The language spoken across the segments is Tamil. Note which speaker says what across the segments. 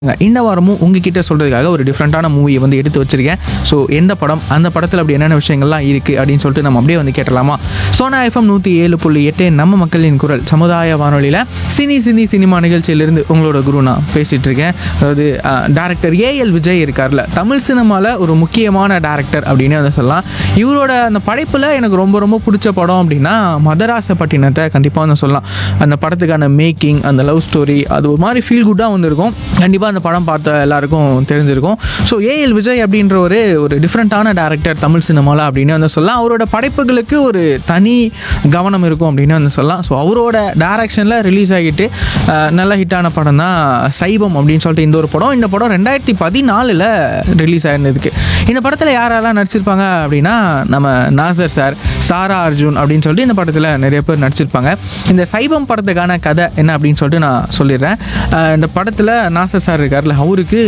Speaker 1: இந்த வாரமும் உங்ககிட்ட சொல்கிறதுக்காக ஒரு டிஃப்ரெண்ட்டான மூவியை வந்து எடுத்து வச்சிருக்கேன் ஸோ எந்த படம் அந்த படத்தில் அப்படி என்னென்ன விஷயங்கள்லாம் இருக்குது அப்படின்னு சொல்லிட்டு நம்ம அப்படியே வந்து கேட்டலாமா சோனா எஃப்எம் நூற்றி ஏழு புள்ளி எட்டு நம்ம மக்களின் குரல் சமுதாய வானொலியில் சினி சினி சினிமா நிகழ்ச்சியிலிருந்து உங்களோட குரு நான் பேசிகிட்டு இருக்கேன் அதாவது டேரக்டர் ஏஎல் விஜய் இருக்கார்ல தமிழ் சினிமாவில் ஒரு முக்கியமான டேரக்டர் அப்படின்னு வந்து சொல்லலாம் இவரோட அந்த படைப்பில் எனக்கு ரொம்ப ரொம்ப பிடிச்ச படம் அப்படின்னா மதராசப்பட்டினத்தை கண்டிப்பாக வந்து சொல்லலாம் அந்த படத்துக்கான மேக்கிங் அந்த லவ் ஸ்டோரி அது ஒரு மாதிரி ஃபீல் குட்டாக வந்திருக்கும் கண்டிப்பாக அந்த படம் பார்த்த எல்லாருக்கும் தெரிஞ்சிருக்கும் ஸோ ஏஎல் விஜய் அப்படின்ற ஒரு ஒரு டிஃப்ரெண்ட்டான டேரக்டர் தமிழ் சினிமாவில் அப்படின்னு வந்து சொல்லலாம் அவரோட படைப்புகளுக்கு ஒரு தனி கவனம் இருக்கும் அப்படின்னு வந்து சொல்லலாம் ஸோ அவரோட டேரக்ஷனில் ரிலீஸ் ஆகிட்டு அஹ், நல்ல ஹிட்டான படம் தான் சைவம் அப்படின்னு சொல்லிட்டு இந்த ஒரு படம் இந்த படம் ரெண்டாயிரத்தி பதினாலில் ரிலீஸ் ஆயிருந்ததுக்கு இந்த படத்தில் யாரெல்லாம் நடிச்சிருப்பாங்க அப்படின்னா நம்ம நாசர் சார் சாரா அர்ஜுன் அப்படின்னு சொல்லிட்டு இந்த படத்தில் நிறைய பேர் நடிச்சிருப்பாங்க இந்த சைவம் படத்துக்கான கதை என்ன அப்படின்னு சொல்லிட்டு நான் சொல்லிடுறேன் அஹ் இந்த படத்தில் நாசர் சார் இருக்கார்ல அவருக்கு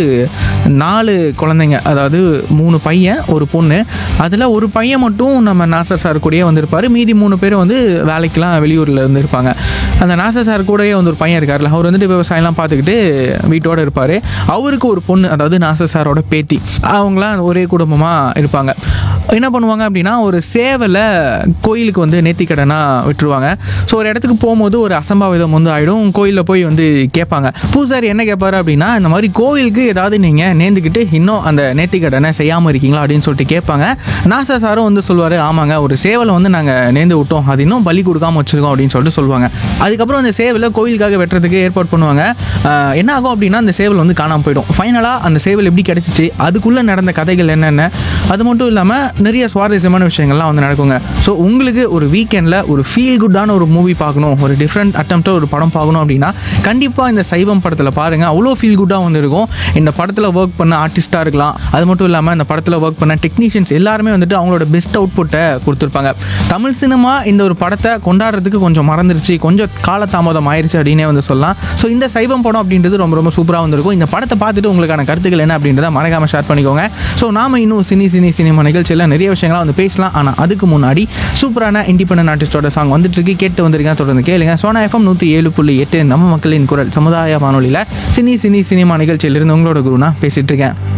Speaker 1: நாலு குழந்தைங்க அதாவது மூணு பையன் ஒரு பொண்ணு அதில் ஒரு பையன் மட்டும் நம்ம நாசர் சார் கூடயே வந்திருப்பார் மீதி மூணு பேரும் வந்து வேலைக்கெலாம் வெளியூரில் இருந்திருப்பாங்க அந்த நாசர் சார் கூடயே வந்து ஒரு பையன் இருக்கார்ல அவர் வந்துட்டு விவசாயம்லாம் பார்த்துக்கிட்டு வீட்டோடு இருப்பார் அவருக்கு ஒரு பொண்ணு அதாவது நாசர் சாரோட பேத்தி அவங்களாம் ஒரே குடும்பமாக இருப்பாங்க என்ன பண்ணுவாங்க அப்படின்னா ஒரு சேவலை கோயிலுக்கு வந்து நேர்த்திக்கடனாக விட்டுருவாங்க ஸோ ஒரு இடத்துக்கு போகும்போது ஒரு அசம்பாவிதம் வந்து ஆகிடும் கோயிலில் போய் வந்து கேட்பாங்க பூசாரி என்ன கேட்பாரு அப்படின்னா இந்த மாதிரி கோவிலுக்கு ஏதாவது நீங்கள் நேர்ந்துக்கிட்டு இன்னும் அந்த நேர்த்திக்கடனை செய்யாமல் இருக்கீங்களா அப்படின்னு சொல்லிட்டு கேட்பாங்க நாசா சாரும் வந்து சொல்லுவார் ஆமாங்க ஒரு சேவலை வந்து நாங்கள் நேர்ந்து விட்டோம் அது இன்னும் பலி கொடுக்காம வச்சுருக்கோம் அப்படின்னு சொல்லிட்டு சொல்லுவாங்க அதுக்கப்புறம் அந்த சேவலை கோவிலுக்காக வெட்டுறதுக்கு ஏற்பாடு பண்ணுவாங்க ஆஹ் என்ன ஆகும் அப்படின்னா அந்த சேவல் வந்து காணாமல் போயிடும் ஃபைனலாக அந்த சேவல் எப்படி கிடச்சிச்சு அதுக்குள்ளே நடந்த கதைகள் என்னென்ன அது மட்டும் இல்லாமல் நிறைய சுவாரஸ்யமான விஷயங்கள்லாம் வந்து நடக்குங்க ஸோ உங்களுக்கு ஒரு வீக்கெண்டில் ஒரு ஃபீல் குட்டான ஒரு மூவி பார்க்கணும் ஒரு டிஃப்ரெண்ட் அட்டம்ப்டாக ஒரு படம் பார்க்கணும் அப்படின்னா கண்டிப்பாக இந்த சைவம் படத்தில் பாருங்கள் அவ்வளோ ஃபீல் குட்டாக வந்து இருக்கும் இந்த படத்தில் ஒர்க் பண்ண ஆர்டிஸ்ட்டாக இருக்கலாம் அது மட்டும் இல்லாமல் இந்த படத்தில் ஒர்க் பண்ண டெக்னீஷியன்ஸ் எல்லாருமே வந்துட்டு அவங்களோட பெஸ்ட் அவுட்புட்டை கொடுத்துருப்பாங்க தமிழ் சினிமா இந்த ஒரு படத்தை கொண்டாடுறதுக்கு கொஞ்சம் மறந்துருச்சு கொஞ்சம் காலதாமதம் ஆயிருச்சு அப்படின்னே வந்து சொல்லலாம் ஸோ இந்த சைவம் படம் அப்படின்றது ரொம்ப ரொம்ப சூப்பராக வந்திருக்கும் இந்த படத்தை பார்த்துட்டு உங்களுக்கான கருத்துக்கள் என்ன அப்படின்றத மறக்காம ஷேர் பண்ணிக்கோங்க ஸோ நாம இன்னும் சினி சினி சினிமா நிகழ்ச்சியில் நிறைய விஷயங்கள்லாம் வந்து பேசலாம் ஆனால் அதுக்கு முன்னாடி சூப்பரான இண்டிபெண்டன்ட் ஆர்டிஸ்டோட சாங் வந்துட்டு இருக்கு கேட்டு வந்திருக்கேன் தொடர்ந்து கேளுங்க சோனா எஃப்எம் நூற்றி ஏழு புள்ளி எட்டு நம்ம மக்களின் குரல் சமுதாய வானொலியில் சினி சினி சினிமா நிகழ்ச்சியிலிருந்து உங்களோட குருனா பேசிட்டு இருக்கேன்